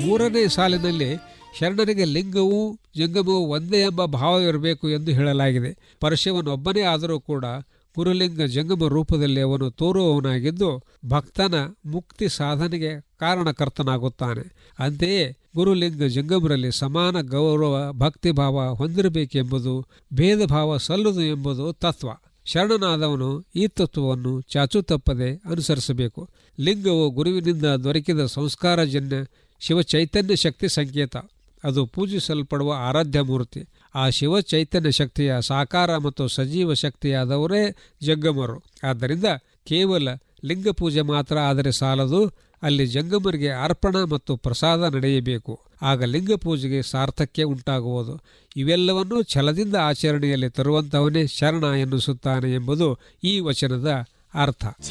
ಮೂರನೇ ಸಾಲಿನಲ್ಲಿ ಶರಣರಿಗೆ ಲಿಂಗವೂ ಜಂಗಮವೂ ಒಂದೇ ಎಂಬ ಭಾವವಿರಬೇಕು ಎಂದು ಹೇಳಲಾಗಿದೆ ಪರಶಿವನೊಬ್ಬನೇ ಆದರೂ ಕೂಡ ಗುರುಲಿಂಗ ಜಂಗಮ ರೂಪದಲ್ಲಿ ಅವನು ತೋರುವವನಾಗಿದ್ದು ಭಕ್ತನ ಮುಕ್ತಿ ಸಾಧನೆಗೆ ಕಾರಣಕರ್ತನಾಗುತ್ತಾನೆ ಅಂತೆಯೇ ಗುರುಲಿಂಗ ಜಂಗಮರಲ್ಲಿ ಸಮಾನ ಗೌರವ ಭಕ್ತಿಭಾವ ಹೊಂದಿರಬೇಕೆಂಬುದು ಭೇದ ಭಾವ ಸಲ್ಲದು ಎಂಬುದು ತತ್ವ ಶರಣನಾದವನು ಈ ತತ್ವವನ್ನು ಚಾಚು ತಪ್ಪದೆ ಅನುಸರಿಸಬೇಕು ಲಿಂಗವು ಗುರುವಿನಿಂದ ದೊರಕಿದ ಸಂಸ್ಕಾರಜನ್ಯ ಶಿವಚೈತನ್ಯ ಶಕ್ತಿ ಸಂಕೇತ ಅದು ಪೂಜಿಸಲ್ಪಡುವ ಆರಾಧ್ಯ ಮೂರ್ತಿ ಆ ಶಿವ ಚೈತನ್ಯ ಶಕ್ತಿಯ ಸಾಕಾರ ಮತ್ತು ಸಜೀವ ಶಕ್ತಿಯಾದವರೇ ಜಂಗಮರು ಆದ್ದರಿಂದ ಕೇವಲ ಲಿಂಗ ಪೂಜೆ ಮಾತ್ರ ಆದರೆ ಸಾಲದು ಅಲ್ಲಿ ಜಂಗಮರಿಗೆ ಅರ್ಪಣ ಮತ್ತು ಪ್ರಸಾದ ನಡೆಯಬೇಕು ಆಗ ಲಿಂಗ ಪೂಜೆಗೆ ಸಾರ್ಥಕ್ಯ ಉಂಟಾಗುವುದು ಇವೆಲ್ಲವನ್ನೂ ಛಲದಿಂದ ಆಚರಣೆಯಲ್ಲಿ ತರುವಂತವನೇ ಶರಣ ಎನ್ನಿಸುತ್ತಾನೆ ಎಂಬುದು ಈ ವಚನದ ಅರ್ಥ